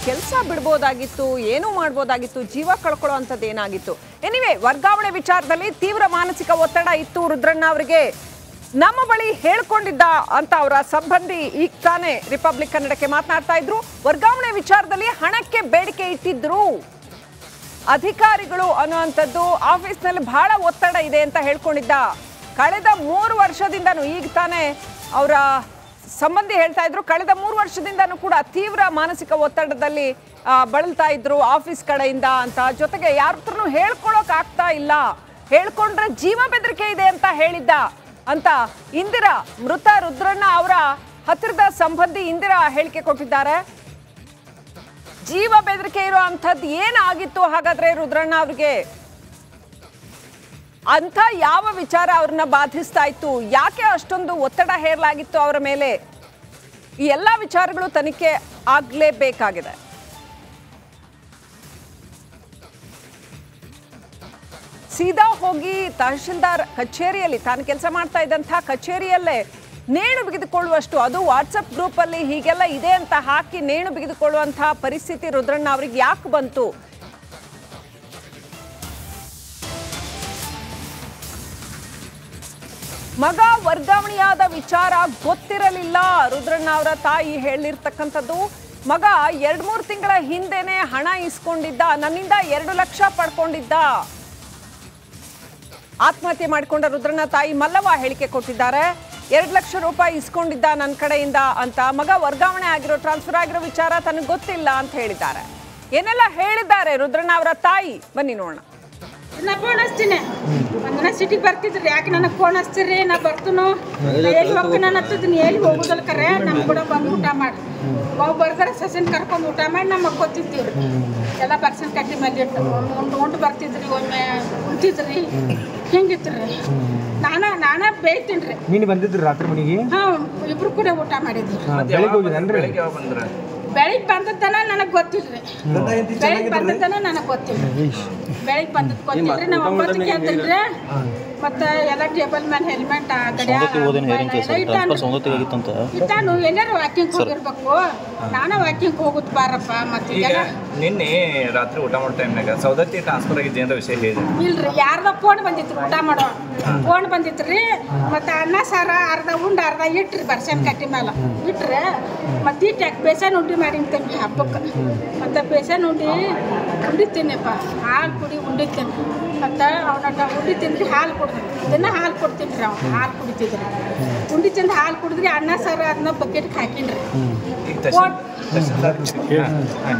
ಕೆಲಸ ಬಿಡ್ಬೋದಾಗಿತ್ತು ಏನೂ ಮಾಡ್ಬೋದಾಗಿತ್ತು ಜೀವ ಕಳ್ಕೊಳ್ಳೋ ಅಂಥದ್ದು ಏನಾಗಿತ್ತು ಎನಿವೆ ವರ್ಗಾವಣೆ ವಿಚಾರದಲ್ಲಿ ತೀವ್ರ ಮಾನಸಿಕ ಒತ್ತಡ ಇತ್ತು ರುದ್ರಣ್ಣ ಅವರಿಗೆ ನಮ್ಮ ಬಳಿ ಹೇಳ್ಕೊಂಡಿದ್ದ ಅಂತ ಅವರ ಸಂಬಂಧಿ ಈಗ ತಾನೇ ರಿಪಬ್ಲಿಕ್ ಕನ್ನಡಕ್ಕೆ ಮಾತನಾಡ್ತಾ ಇದ್ರು ವರ್ಗಾವಣೆ ವಿಚಾರದಲ್ಲಿ ಹಣಕ್ಕೆ ಬೇಡಿಕೆ ಇಟ್ಟಿದ್ರು ಅಧಿಕಾರಿಗಳು ಅನ್ನುವಂಥದ್ದು ಆಫೀಸ್ನಲ್ಲಿ ಬಹಳ ಒತ್ತಡ ಇದೆ ಅಂತ ಹೇಳ್ಕೊಂಡಿದ್ದ ಕಳೆದ ಮೂರು ವರ್ಷದಿಂದನೂ ಈಗ ತಾನೇ ಅವರ ಸಂಬಂಧಿ ಹೇಳ್ತಾ ಇದ್ರು ಕಳೆದ ಮೂರು ವರ್ಷದಿಂದನೂ ಕೂಡ ತೀವ್ರ ಮಾನಸಿಕ ಒತ್ತಡದಲ್ಲಿ ಆ, ಬಳಲ್ತಾ ಇದ್ರು ಆಫೀಸ್ ಕಡೆಯಿಂದ ಅಂತ ಜೊತೆಗೆ ಯಾರ ಹತ್ರನೂ ಹೇಳ್ಕೊಳಕ್ ಆಗ್ತಾ ಇಲ್ಲ ಹೇಳ್ಕೊಂಡ್ರೆ ಜೀವ ಬೆದರಿಕೆ ಇದೆ ಅಂತ ಹೇಳಿದ್ದ ಅಂತ ಇಂದಿರಾ ಮೃತ ರುದ್ರಣ್ಣ ಅವರ ಹತ್ತಿರದ ಸಂಬಂಧಿ ಇಂದಿರಾ ಹೇಳಿಕೆ ಕೊಟ್ಟಿದ್ದಾರೆ ಜೀವ ಬೆದರಿಕೆ ಇರೋ ಅಂಥದ್ದು ಏನಾಗಿತ್ತು ಹಾಗಾದ್ರೆ ರುದ್ರಣ್ಣ ಅವ್ರಿಗೆ ಅಂಥ ಯಾವ ವಿಚಾರ ಅವ್ರನ್ನ ಬಾಧಿಸ್ತಾ ಇತ್ತು ಯಾಕೆ ಅಷ್ಟೊಂದು ಒತ್ತಡ ಹೇರಲಾಗಿತ್ತು ಅವರ ಮೇಲೆ ಈ ಎಲ್ಲ ವಿಚಾರಗಳು ತನಿಖೆ ಆಗ್ಲೇಬೇಕಾಗಿದೆ ಸೀದಾ ಹೋಗಿ ತಹಶೀಲ್ದಾರ್ ಕಚೇರಿಯಲ್ಲಿ ತಾನು ಕೆಲಸ ಮಾಡ್ತಾ ಇದ್ದಂಥ ಕಚೇರಿಯಲ್ಲೇ ನೇಣು ಬಿಗಿದುಕೊಳ್ಳುವಷ್ಟು ಅದು ವಾಟ್ಸಪ್ ಗ್ರೂಪಲ್ಲಿ ಹೀಗೆಲ್ಲ ಇದೆ ಅಂತ ಹಾಕಿ ನೇಣು ಬಿಗಿದುಕೊಳ್ಳುವಂತಹ ಪರಿಸ್ಥಿತಿ ರುದ್ರಣ್ಣ ಅವ್ರಿಗೆ ಯಾಕೆ ಬಂತು ಮಗ ವರ್ಗಾವಣೆಯಾದ ವಿಚಾರ ಗೊತ್ತಿರಲಿಲ್ಲ ರುದ್ರಣ್ಣ ಅವರ ತಾಯಿ ಹೇಳಿರ್ತಕ್ಕಂಥದ್ದು ಮಗ ಎರಡ್ ಮೂರು ತಿಂಗಳ ಹಿಂದೆನೆ ಹಣ ಇಸ್ಕೊಂಡಿದ್ದ ನನ್ನಿಂದ ಎರಡು ಲಕ್ಷ ಪಡ್ಕೊಂಡಿದ್ದ ಆತ್ಮಹತ್ಯೆ ಮಾಡಿಕೊಂಡ ರುದ್ರಣ್ಣ ತಾಯಿ ಮಲ್ಲವ್ವ ಹೇಳಿಕೆ ಕೊಟ್ಟಿದ್ದಾರೆ ಎರಡು ಲಕ್ಷ ರೂಪಾಯಿ ಇಸ್ಕೊಂಡಿದ್ದ ನನ್ನ ಕಡೆಯಿಂದ ಅಂತ ಮಗ ವರ್ಗಾವಣೆ ಆಗಿರೋ ಟ್ರಾನ್ಸ್ಫರ್ ಆಗಿರೋ ವಿಚಾರ ತನಗೆ ಗೊತ್ತಿಲ್ಲ ಅಂತ ಹೇಳಿದ್ದಾರೆ ಏನೆಲ್ಲ ಹೇಳಿದ್ದಾರೆ ರುದ್ರಣ್ಣ ಅವರ ತಾಯಿ ಬನ್ನಿ ನೋಡೋಣ ನಾ ಫೋನ್ ಹಚ್ತೀನಿ ಒಂದಿನ ಸಿಟಿಗೆ ಬರ್ತಿದ್ರಿ ಯಾಕೆ ನನಗೆ ಫೋನ್ ಹಚ್ತೀರಿ ನಾ ಬರ್ತನು ಎಲ್ಲಿ ಹೋಗ್ತೀನಿ ನಾನು ಹತ್ತಿದ್ದೀನಿ ಎಲ್ಲಿ ಹೋಗುದಲ್ಲ ಕರೆ ನಮ್ಮ ಕೂಡ ಬಂದು ಊಟ ಮಾಡಿ ಅವು ಬರ್ತಾರೆ ಸಸಿನ ಕರ್ಕೊಂಡು ಊಟ ಮಾಡಿ ನಮ್ಮ ಮಕ್ಕೋತಿದ್ದೀವಿ ಎಲ್ಲ ಬರ್ಸಿನ ಕಟ್ಟಿ ಮೇಲೆ ಇಟ್ಟು ಒಮ್ಮೆ ಉಂಡು ಉಂಡು ಬರ್ತಿದ್ರಿ ಒಮ್ಮೆ ಉಂಟಿದ್ರಿ ಹಿಂಗಿತ್ತು ರೀ ನಾನ ನಾನ ಬೇಯ್ತೀನಿ ರೀ ನೀನು ಬಂದಿದ್ರಿ ರಾತ್ರಿ ಮನೆಗೆ ಹಾಂ ಇಬ್ರು ಕೂಡ ಊಟ ಮಾಡಿದ್ವಿ ಬೆಳಿಗ್ಗೆ ಹೋಗಿದ್ದೇನ್ರಿ ಬೆಳಿಗ್ಗೆ ಯಾವಾಗ ಬಂದ್ರ ಬೆಳಿಗ್ಗೆ ಬಂದದ್ದನ ನನಗೆ ಗೊತ್ತಿಲ್ರಿ ಬೆಳಿಗ್ಗೆ ಬಂದದ್ದನ ನನಗೆ ಗೊತ್ತಿಲ್ಲ ಬೆಳಿಗ್ಗೆ ಬಂದದ್ದು ಗೊತ್ತಿಲ್ರಿ ನಾವು ಒಂಬತ್ತಕ್ಕೆ ಎದ್ದಿಲ್ರಿ ಮತ್ತೆ ಎಲ್ಲ ಟೇಬಲ್ ಮೇಲೆ ಹೆಲ್ಮೆಟ್ ಇಟ್ಟಾನು ಎಲ್ಲಾರು ವಾಕಿಂಗ್ ಹೋಗಿರ್ಬೇಕು ನಾನು ವಾಕಿಂಗ್ ಹೋಗುದು ಬಾರಪ್ಪ ಮತ್ತೆ ಈಗ ಎಲ್ಲ ನಿನ್ನೆ ರಾತ್ರಿ ಊಟ ಮಾಡೋ ಟೈಮ್ನಾಗ ಸೌದತ್ತಿ ಟ್ರಾನ್ಸ್ಫರ್ ಆಗಿದ್ದ ಏನಾರ ವಿಷಯ ಹೇಳಿದೆ ಇಲ್ರಿ ಯಾರ್ದ ಫೋನ್ ಬಂದಿತ್ತು ಊಟ ಮಾಡೋ ಫೋನ್ ಬಂದಿತ್ರಿ ಮತ್ತೆ ಅನ್ನ ಸಾರ ಅರ್ಧ ಉಂಡು ಅರ್ಧ ಇಟ್ರಿ ಬರ್ಸನ್ ಕಟ್ಟಿ ಮೇಲೆ ಇಟ್ರೆ ಮತ್ತೆ ಇಟ್ಟು ಯಾಕೆ ಬೇಸನ್ ಉಂಡಿ ಮಾಡಿರ್ತೇನೆ ಹಬ್ಬಕ್ಕೆ ಮತ್ತೆ ಬೇಸನ್ ಉಂಡಿ ಉಂಡಿ ತಿನ್ನಪ್ಪ ಹಾಲು ಕುಡಿ ಉಂಡಿ ತಿನ್ನು ಮತ್ತು ಅವನ ಉಂಡಿ ತಿಂದ್ರಿ ಹಾಲು ಕುಡ್ದು ದಿನ ಹಾಲು ಕೊಡ್ತೀನಿ ರೀ ಅವ್ನು ಹಾಲು ಕುಡಿತಿದ್ರಿ ಉಂಡಿ ತಿಂದು ಹಾಲು ಕುಡಿದ್ರಿ ಅನ್ನ ಸಾರ ಅದನ್ನ ಬಕೆಟ್ಗೆ ಹಾಕಿನ್ರಿ ಈಗ ತಹಶೀಲ್- ತಹಶೀಲ್ದಾರ್ ಹಾ,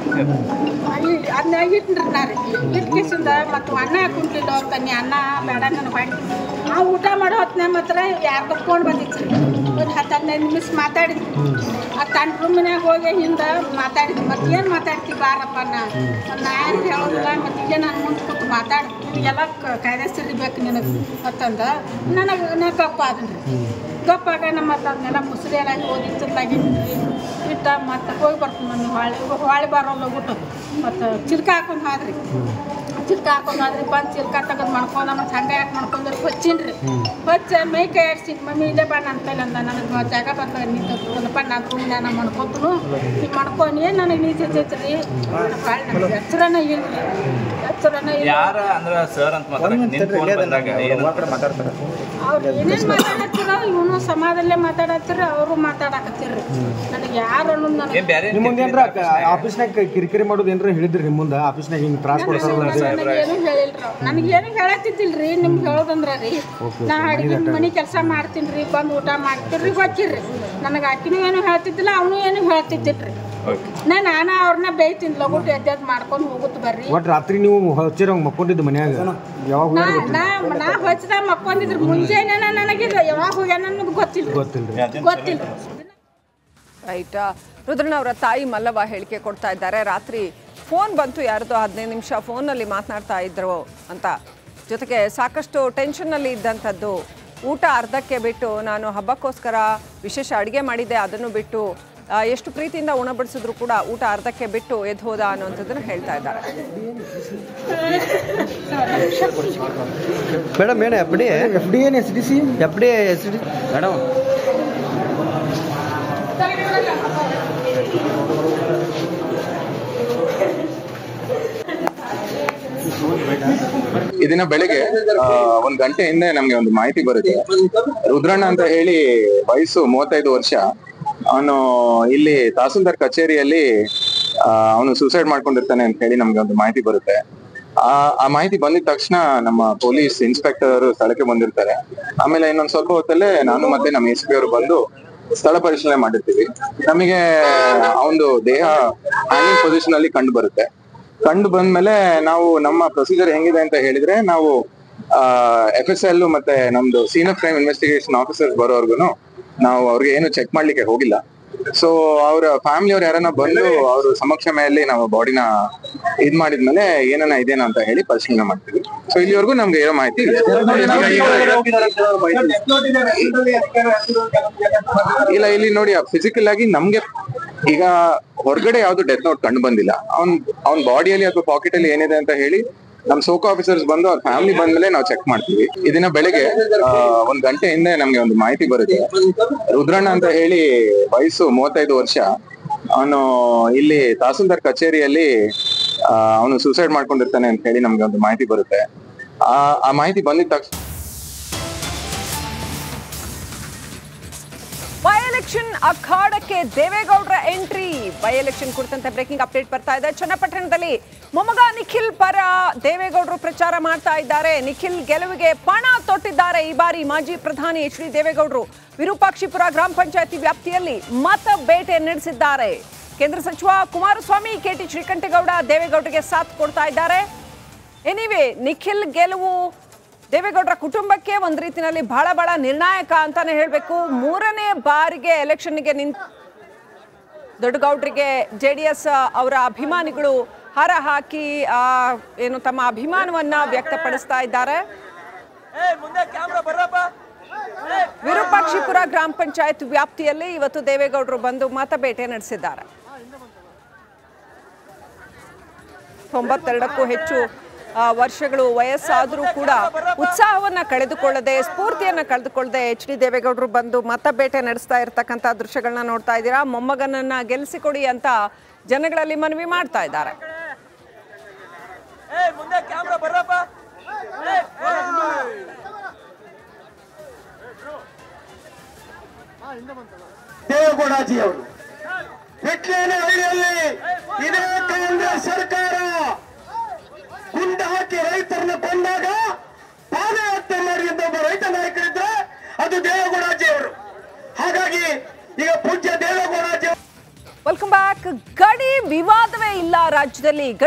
ಹಾ. ಅದನ್ನ ಇಟ್ರಿ ನಾ ರೀ ಇಟ್ಕಿಸಿಂದ ಮತ್ತು ಅನ್ನ ಕುಂಟ್ಲಿಲ್ಲ ಅವ್ರ ತನ್ನಿ ಅನ್ನ ಬೇಡ ನನಗೆ ಮಾಡಿ ನಾವು ಊಟ ಮಾಡೋ ಹೊತ್ತಿನ ಮಾತ್ರ ಯಾರ್ದು ಫೋನ್ ಬಂದಿತ್ತು ರೀ ಒಂದು ಹತ್ತು ಹದಿನೈದು ನಿಮಿಷ ಮಾತಾಡಿದ್ವಿ ಆ ತನ್ನ ರೂಮಿನಾಗ ಹೋಗಿ ಹಿಂದೆ ಮಾತಾಡಿದ್ವಿ ಮತ್ತೆ ಏನು ಮಾತಾಡ್ತೀವಿ ಬಾರಪ್ಪ ನಾ ನಾ ಏನು ಹೇಳೋದಿಲ್ಲ ಮತ್ತು ಇಲ್ಲೇ ನಾನು ಮುಂದೆ ಕೂತು ಮಾತಾಡಿ ಎಲ್ಲ ಕಾಯ್ದೆ ಬೇಕು ನಿನಗೆ ಮತ್ತಂದ ನನಗೆ ನಾ ಗಪ್ಪ ಅದನ್ರಿ ಗಪ್ಪಾಗ ನಮ್ಮ ಮತ್ತೆ ಅದನ್ನೆಲ್ಲ ಮುಸುರಿ ಎಲ್ಲ ಓದಿತ್ತಿರ್ಲಾಗಿದ್ರಿ ಇಟ್ಟ ಮತ್ತೆ ಹೋಗಿ ಬರ್ತೀನಿ ನಾನು ಹೊಳ್ಳಿ ಹೊಳ್ಳಿ ಬರೋಲ್ಲ ಬಿಟ್ಟು ಮತ್ತು ಚಿಲ್ಕ ಹಾಕೊಂಡು ಹೋದ್ರಿ ಚಿಲ್ಕ ಹಾಕೊಂಡು ಹೋದ್ರಿ ಬಂದು ಚಿಲ್ಕ ತೆಗೆದು ಮಾಡ್ಕೊಂಡ ಮತ್ತು ಹಂಗೆ ಯಾಕೆ ಮಾಡ್ಕೊಂಡ್ರೆ ಹೊಚ್ಚಿನ್ರಿ ಹೊಚ್ಚ ಮೈ ಕೈ ಆಡ್ಸಿ ಮಮ್ಮಿ ಇಲ್ಲೇ ಬಾ ನನ್ನ ಕೈಲಿ ಅಂದ ನನಗೆ ಜಾಗ ಬಂದಾಗ ನಿಂತಪ್ಪ ನಾನು ರೂಮ್ ನಾನು ಮಾಡ್ಕೊತನು ಈಗ ಮಾಡ್ಕೊನಿ ನನಗೆ ನೀಚೈತಿ ರೀ ಹೊಳ್ಳಿ ನನಗೆ ಎಚ್ಚರನ ಇಲ್ಲ ಎಚ್ಚರನ ಇಲ್ಲ ಯಾರ ಅಂದ್ರ ಸರ್ ಅಂತ ಮಾತಾಡ ನಿನ್ ಫೋನ್ ಬಂದಾಗ ಏನು ಅವ್ರು ಏನೇನು ಮಾತಾಡತ್ತಿರ ಇವನು ಸಮಾಜದಲ್ಲೇ ಮಾತಾಡತ್ತಿರ ಅವರು ಮಾತಾಡಕತ್ತಿರ್ರಿ ನನಗೆ ಯಾರು ಅನ್ನೋದು ನನಗೆ ಏನ್ ಬ್ಯಾರೆ ನಿಮ್ಮ ಮುಂದೆ ಏನ್ರ ಆಫೀಸ್ನಾಗ ಕಿರಿಕಿರಿ ಮಾಡೋದು ಏನ್ರ ಹೇಳಿದ್ರಿ ನಿಮ್ಮ ಮುಂದೆ ಆಫೀಸ್ನಾಗ ಹಿಂಗೆ ತ್ರಾಸ ಕೊಡ್ತಾರಲ್ಲ ಅದು. ನನಗೇನು ಹೇಳಿಲ್ರಿ ನನಗೇನು ಹೇಳತ್ತಿದ್ದಿಲ್ರಿ ನಿಮ್ಗೆ ಹೇಳೋದಂದ್ರ ರೀ ನಾ ಅಡಿಗೆ ಮನೆ ಕೆಲಸ ಮಾಡ್ತೀನಿ ರೀ ಬಂದು ಊಟ ಮಾಡ್ತೀರಿ ಗೊತ್ತಿರ್ರಿ ನನಗೆ ಆಕಿನೂ ಏನು ಹೇಳ್ತಿದ್ದಿಲ್ಲ ಅವನು ಏನು ಹೇಳ್ತಿದ್ದಿಲ್ರಿ ಓಕೆ ನಾ ನಾನು ಅವ್ರನ್ನ ಬೇಯ್ತೀನಿ ಲಗುಟ್ ಎದ್ದೆದ್ದು ಮಾಡ್ಕೊಂಡು ಹೋಗುತ್ತ ಬರ್ರಿ ಒಟ್ಟು ರಾತ್ರಿ ನೀವು ಹಚ್ಚಿರ ಹಂಗೆ ಮಕ್ಕೊಂಡಿದ್ದು ಮನ್ಯಾಗ ಯಾವಾಗ ನಾ ಹೋಗ್ಯಾರ ನಾ ನಾ ಹೊಚ್ಚದ ಮಕ್ಕೊಂಡಿದ್ರು ಮುಂಜಾನೆ ನನಗಿಲ್ಲ ಯಾವಾಗ ಹೋಗ್ಯಾನ ಅನ್ನೋದು ಗೊತ್ತಿಲ್ಲ ಗೊತ್ತಿಲ್ರಿ ಗೊತ್ತಿಲ್ಲ ರೈಟ್ ರುದ್ರಣ್ಣ ಅವರ ತಾಯಿ ಮಲ್ಲವ್ವ ಹೇಳಿಕೆ ಕೊಡ್ತಾ ಇದ್ದಾರೆ ರಾತ್ರಿ ಫೋನ್ ಬಂತು ಯಾರ್ದೋ ಹದಿನೈದು ನಿಮಿಷ ಫೋನಲ್ಲಿ ಮಾತನಾಡ್ತಾ ಇದ್ರು ಅಂತ ಜೊತೆಗೆ ಸಾಕಷ್ಟು ಟೆನ್ಷನ್ನಲ್ಲಿ ಇದ್ದಂಥದ್ದು ಊಟ ಅರ್ಧಕ್ಕೆ ಬಿಟ್ಟು ನಾನು ಹಬ್ಬಕ್ಕೋಸ್ಕರ ವಿಶೇಷ ಅಡುಗೆ ಮಾಡಿದ್ದೆ ಅದನ್ನು ಬಿಟ್ಟು ಆ, ಎಷ್ಟು ಪ್ರೀತಿಯಿಂದ ಉಣಬಡಿಸಿದ್ರು ಕೂಡ ಊಟ ಅರ್ಧಕ್ಕೆ ಬಿಟ್ಟು ಎದ್ದು ಹೋದ ಅನ್ನುವಂಥದ್ದನ್ನು ಹೇಳ್ತಾ ಇದ್ದಾರೆ ಮೇಡಮ್ ಏನು ಎಫ್ ಡಿ ಎಫ್ ಡಿ ಏನ್ S D C F D S D madam ಈ ದಿನ ಬೆಳಿಗ್ಗೆ ಆ, ಒಂದ್ ಗಂಟೆ ಹಿಂದೆ ನಮ್ಗೆ ಒಂದು ಮಾಹಿತಿ ಬರುತ್ತೆ ರುದ್ರಣ್ಣ ಅಂತ ಹೇಳಿ ವಯಸ್ಸು ಮೂವತ್ತೈದು ವರ್ಷ ಅವನು ಇಲ್ಲಿ ತಹಸೀಲ್ದಾರ್ ಕಚೇರಿಯಲ್ಲಿ ಅವನು ಸೂಸೈಡ್ ಮಾಡ್ಕೊಂಡಿರ್ತಾನೆ ಅಂತ ಹೇಳಿ ನಮ್ಗೆ ಒಂದು ಮಾಹಿತಿ ಬರುತ್ತೆ ಆ ಆ ಮಾಹಿತಿ ಬಂದಿದ ತಕ್ಷಣ ನಮ್ಮ ಪೊಲೀಸ್ ಇನ್ಸ್ಪೆಕ್ಟರ್ ಸ್ಥಳಕ್ಕೆ ಬಂದಿರ್ತಾರೆ ಆಮೇಲೆ ಇನ್ನೊಂದ್ ಸ್ವಲ್ಪ ಹೊತ್ತಲ್ಲೇ ನಾನು ಮತ್ತೆ ನಮ್ಮ ಎಸ್ ಪಿ ಅವರು ಬಂದು ಸ್ಥಳ ಪರಿಶೀಲನೆ ಮಾಡಿರ್ತೀವಿ ನಮಗೆ ಅವನು ದೇಹ ಹ್ಯಾಂಗಿಂಗ್ ಪೊಸಿಷನ್ ಅಲ್ಲಿ ಕಂಡು ಬರುತ್ತೆ ಕಂಡು ಬಂದ್ಮೇಲೆ ನಾವು ನಮ್ಮ ಪ್ರೊಸೀಜರ್ ಹೆಂಗಿದೆ ಅಂತ ಹೇಳಿದ್ರೆ ನಾವು ಎಫ್ ಎಸ್ ಎಲ್ ಮತ್ತೆ ನಮ್ದು ಸೀನಿಯರ್ ಕ್ರೈಮ್ ಇನ್ವೆಸ್ಟಿಗೇಷನ್ ಆಫೀಸರ್ಸ್ ಬರೋವರ್ಗು ನಾವು ಅವ್ರಿಗೆ ಏನು ಚೆಕ್ ಮಾಡ್ಲಿಕ್ಕೆ ಹೋಗಿಲ್ಲ ಸೊ ಅವರ ಫ್ಯಾಮಿಲಿ ಅವ್ರು ಯಾರನ್ನ ಬಂದು ಅವ್ರ ಸಮಕ್ಷಮೆಯಲ್ಲಿ ನಾವು ಬಾಡಿನ ಇದ್ ಮಾಡಿದ್ಮೇಲೆ ಏನನ್ನ ಇದೇನಾ ಅಂತ ಹೇಳಿ ಪರಿಶೀಲನೆ ಮಾಡ್ತೀವಿ ಸೊ ಇಲ್ಲಿವರೆಗೂ ನಮ್ಗೆ ಇರೋ ಮಾಹಿತಿ ಇದೆ. ಇಲ್ಲ ಇಲ್ಲಿ ನೋಡಿ ಫಿಸಿಕಲ್ ಆಗಿ ನಮ್ಗೆ ಈಗ ಹೊರಗಡೆ ಯಾವ್ದು ಡೆತ್ ನೋಟ್ ಕಂಡು ಬಂದಿಲ್ಲ ಅವ್ನ್ ಅವ್ನ್ ಬಾಡಿಯಲ್ಲಿ ಅಥವಾ ಪಾಕೆಟ್ ಅಲ್ಲಿ ಏನಿದೆ ಅಂತ ಹೇಳಿ ನಮ್ ಸೋಕೋ ಆಫೀಸರ್ಸ್ ಬಂದು ಅವ್ರ ಫ್ಯಾಮಿಲಿ ಬಂದ್ಮೇಲೆ ನಾವು ಚೆಕ್ ಮಾಡ್ತೀವಿ ಈ ದಿನ ಬೆಳಿಗ್ಗೆ ಆ, ಒಂದ್ ಗಂಟೆ ಹಿಂದೆ ನಮ್ಗೆ ಒಂದು ಮಾಹಿತಿ ಬರುತ್ತೆ ರುದ್ರಣ್ಣ ಅಂತ ಹೇಳಿ ವಯಸ್ಸು ಮೂವತ್ತೈದು ವರ್ಷ ಅವನು ಇಲ್ಲಿ ತಹಸೀಲ್ದಾರ್ ಕಚೇರಿಯಲ್ಲಿ ಅವನು ಸೂಸೈಡ್ ಮಾಡ್ಕೊಂಡಿರ್ತಾನೆ ಅಂತ ಹೇಳಿ ನಮ್ಗೆ ಒಂದು ಮಾಹಿತಿ ಬರುತ್ತೆ ಆ ಆ ಮಾಹಿತಿ ಬಂದಿದ ತಕ್ಷಣ ಬೈ ಎಲೆಕ್ಷನ್ ಅಖಾಡಕ್ಕೆ ದೇವೇಗೌಡರ ಎಂಟ್ರಿ ಬೈ ಎಲೆಕ್ಷನ್ ಕುರಿತಂತೆ ಬ್ರೇಕಿಂಗ್ ಅಪ್ಡೇಟ್ ಬರ್ತಾ ಇದೆ ಚನ್ನಪಟ್ಟಣದಲ್ಲಿ ಮೊಮ್ಮಗ ನಿಖಿಲ್ ಪರ ದೇವೇಗೌಡರು ಪ್ರಚಾರ ಮಾಡ್ತಾ ಇದ್ದಾರೆ ನಿಖಿಲ್ ಗೆಲುವಿಗೆ ಪಣ ತೊಟ್ಟಿದ್ದಾರೆ ಈ ಬಾರಿ ಮಾಜಿ ಪ್ರಧಾನಿ ಎಚ್ ಡಿ ದೇವೇಗೌಡರು ವಿರೂಪಾಕ್ಷಿಪುರ ಗ್ರಾಮ ಪಂಚಾಯತಿ ವ್ಯಾಪ್ತಿಯಲ್ಲಿ ಮತ ಬೇಟೆ ನಡೆಸಿದ್ದಾರೆ ಕೇಂದ್ರ ಸಚಿವ ಕುಮಾರಸ್ವಾಮಿ ಕೆಟಿ ಶ್ರೀಕಂಠೇಗೌಡ ದೇವೇಗೌಡರಿಗೆ ಸಾಥ್ ಕೊಡ್ತಾ ಇದ್ದಾರೆ ಎನಿವೆ ನಿಖಿಲ್ ಗೆಲುವು ದೇವೇಗೌಡರ ಕುಟುಂಬಕ್ಕೆ ಒಂದು ರೀತಿಯಲ್ಲಿ ಬಹಳ ಬಹಳ ನಿರ್ಣಾಯಕ ಅಂತಾನೆ ಹೇಳಬೇಕು ಮೂರನೇ ಬಾರಿಗೆ ಎಲೆಕ್ಷನ್ಗೆ ನಿಂತ ದೊಡ್ಡಗೌಡರಿಗೆ ಜೆ ಡಿ ಎಸ್ ಅವರ ಅಭಿಮಾನಿಗಳು ಹರ ಹಾಕಿ ಆ, ಏನು ತಮ್ಮ ಅಭಿಮಾನವನ್ನ ವ್ಯಕ್ತಪಡಿಸ್ತಾ ಇದ್ದಾರೆ ವಿರೂಪಾಕ್ಷಿಪುರ ಗ್ರಾಮ ಪಂಚಾಯತ್ ವ್ಯಾಪ್ತಿಯಲ್ಲಿ ಇವತ್ತು ದೇವೇಗೌಡರು ಬಂದು ಮತಬೇಟೆ ನಡೆಸಿದ್ದಾರೆ ತೊಂಬತ್ತೆರಡಕ್ಕೂ ಹೆಚ್ಚು ಆ, ವರ್ಷಗಳು ವಯಸ್ಸಾದರೂ ಕೂಡ ಉತ್ಸಾಹವನ್ನ ಕಳೆದುಕೊಳ್ಳದೆ ಸ್ಫೂರ್ತಿಯನ್ನ ಕಳೆದುಕೊಳ್ಳದೆ ಎಚ್ ಡಿ ದೇವೇಗೌಡರು ಬಂದು ಮತಬೇಟೆ ನಡೆಸ್ತಾ ಇರ್ತಕ್ಕಂಥ ದೃಶ್ಯಗಳನ್ನ ನೋಡ್ತಾ ಇದ್ದೀರಾ ಮೊಮ್ಮಗನನ್ನ ಗೆಲ್ಲಿಸಿಕೊಡಿ ಅಂತ ಜನಗಳಲ್ಲಿ ಮನವಿ ಮಾಡ್ತಾ ಇದ್ದಾರೆ ದೇವೇಗೌಡಾಜಿ ಅವರು ಹಿಟ್ಲೇನ ಹಳ್ಳಿಯಲ್ಲಿ ಇದೇ ಕಾಂಗ್ರೆಸ್ ಸರ್ಕಾರ ಗುಂಡ ಹಾಕಿ ರೈತರನ್ನ ಕೊಂದಾಗ ಪಾದಯಾತ್ರೆ ಮಾಡಿದ ಒಬ್ಬ ರೈತ ನಾಯಕರಿದ್ರೆ ಅದು ದೇವೇಗೌಡಾಜಿ ಅವರು ಹಾಗಾಗಿ ಈಗ ಪೂಜ್ಯ ದೇವೇಗೌಡಾಜಿ ಅವರು ವೆಲ್ಕಮ್ ಬ್ಯಾಕ್ ಗಡಿ ವಿವಾದವೇ ಇಲ್ಲ ರಾಜ್ಯದಲ್ಲಿ